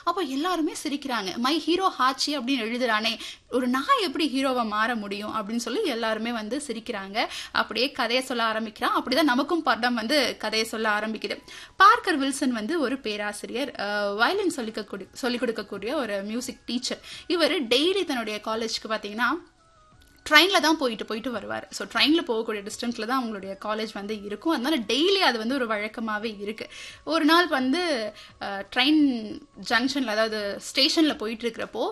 அப்போ எல்லாருமே சிரிக்கிறாங்க மை ஹீரோ ஹாச்சி அப்படின்னு எழுதுறானே ஒரு நாய் எப்படி ஹீரோவா மாற முடியும் அப்படின்னு சொல்லி எல்லாருமே வந்து சிரிக்கிறாங்க அப்படியே கதையை சொல்ல ஆரம்பிக்கிறான் அப்படிதான் நமக்கும் படம் வந்து கதையை சொல்ல ஆரம்பிக்குது பார்க்கர் வில்சன் வந்து ஒரு பேராசிரியர் வயலின் சொல்லிக்கக்கூடிய சொல்லிக் கொடுக்கக்கூடிய ஒரு மியூசிக் டீச்சர் இவர் டெய்லி தன்னுடைய காலேஜ்க்கு பார்த்தீங்கன்னா ட்ரெயினில் தான் போயிட்டு போயிட்டு வருவார் ஸோ ட்ரெயினில் போகக்கூடிய டிஸ்டன்ஸில் தான் அவங்களுடைய காலேஜ் வந்து இருக்கும் அதனால டெய்லி அது வந்து ஒரு வழக்கமாகவே இருக்கு ஒரு நாள் வந்து ட்ரெயின் ஜங்ஷனில் அதாவது ஸ்டேஷனில் போயிட்டு இருக்கிறப்போ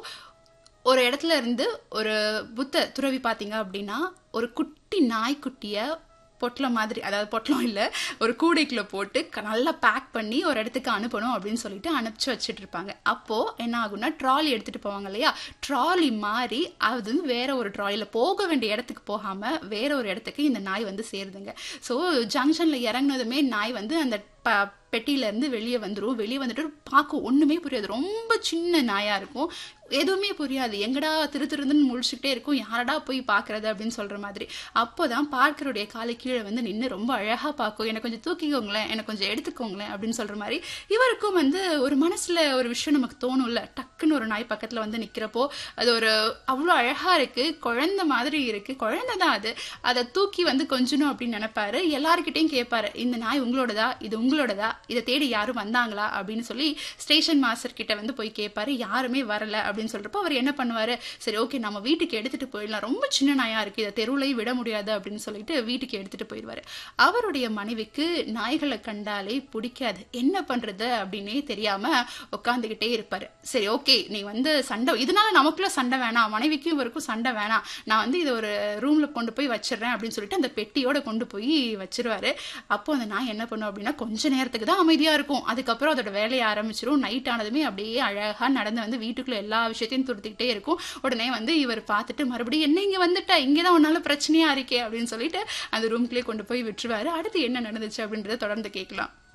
ஒரு இடத்துல இருந்து ஒரு புத்த துறவி பார்த்தீங்க அப்படின்னா ஒரு குட்டி நாய்க்குட்டியை பொட்டலம் மாதிரி அதாவது பொட்டலம் இல்லை ஒரு கூடைக்குள்ள போட்டு க- நல்லா பேக் பண்ணி ஒரு இடத்துக்கு அனுப்பணும் அப்படின்னு சொல்லிட்டு அனுப்பிச்சு வச்சுட்டு இருப்பாங்க அப்போ என்ன ஆகும்னா ட்ராலி எடுத்துட்டு போவாங்க இல்லையா ட்ராலி மாறி அது வந்து வேற ஒரு ட்ராலியில போக வேண்டிய இடத்துக்கு போகாம வேற ஒரு இடத்துக்கு இந்த நாய் வந்து சேருதுங்க ஸோ ஜங்ஷன்ல இறங்குனதுமே நாய் வந்து அந்த ப பெட்டியில இருந்து வெளியே வந்துரும் வெளியே வந்துட்டு பார்க்க ஒண்ணுமே புரியாது ரொம்ப சின்ன நாயா இருக்கும் எதுவுமே புரியாது எங்கடா திரு திருந்துன்னு முழிச்சுக்கிட்டே இருக்கும் யாரடா போய் பார்க்கறது அப்படின்னு சொல்ற மாதிரி அப்போதான் பார்க்கருடைய காலை கீழே வந்து நின்று ரொம்ப அழகா பார்க்கும் எனக்கு கொஞ்சம் தூக்கிக்கோங்களேன் எனக்கு கொஞ்சம் எடுத்துக்கோங்களேன் அப்படின்னு சொல்ற மாதிரி இவருக்கும் வந்து ஒரு மனசுல ஒரு விஷயம் நமக்கு தோணும்ல டக்குன்னு ஒரு நாய் பக்கத்துல வந்து நிக்கிறப்போ அது ஒரு அவ்வளோ அழகா இருக்கு குழந்தை மாதிரி இருக்கு குழந்தை தான் அது அதை தூக்கி வந்து கொஞ்சணும் அப்படின்னு நினைப்பாரு எல்லார்கிட்டயும் கேட்பாரு இந்த நாய் உங்களோடதா இது உங்களோடதா இதை தேடி யாரும் வந்தாங்களா அப்படின்னு சொல்லி ஸ்டேஷன் மாஸ்டர் கிட்ட வந்து போய் கேட்பாரு யாருமே வரல அப்படின்னு சொல்றப்போ அவர் என்ன பண்ணுவாரு சரி ஓகே நம்ம வீட்டுக்கு எடுத்துட்டு போயிடலாம் ரொம்ப சின்ன நாயா இருக்கு இதை தெருவுலையும் விட முடியாது அப்படின்னு சொல்லிட்டு வீட்டுக்கு எடுத்துட்டு போயிடுவாரு அவருடைய மனைவிக்கு நாய்களை கண்டாலே பிடிக்காது என்ன பண்றது அப்படின்னே தெரியாம உட்காந்துக்கிட்டே இருப்பாரு சரி ஓகே நீ வந்து சண்டை இதனால நமக்குள்ள சண்டை வேணாம் மனைவிக்கும் இவருக்கும் சண்டை வேணாம் நான் வந்து இதை ஒரு ரூம்ல கொண்டு போய் வச்சிடுறேன் அப்படின்னு சொல்லிட்டு அந்த பெட்டியோட கொண்டு போய் வச்சிருவாரு அப்போ அந்த நாய் என்ன பண்ணும் அப்படின்னா கொஞ்ச நேரத்துக்கு தான் அமைதியா இருக்கும் அதுக்கப்புறம் அதோட வேலையை ஆரம்பிச்சிரும் நைட் ஆனதுமே அப்படியே அழகா நடந்து வந்து வீட்டுக்குள்ள எல்லா விஷயத்தையும் துருத்திக்கிட்டே இருக்கும் உடனே வந்து இவர் பார்த்துட்டு மறுபடியும் என்ன இங்க வந்துட்டா இங்கதான் உன்னால பிரச்சனையா இருக்கே அப்படின்னு சொல்லிட்டு அந்த ரூம்குள்ளே கொண்டு போய் விட்டுருவாரு அடுத்து என்ன நடந்துச்சு அப்படின்றத தொடர்ந்து கேட்கலாம்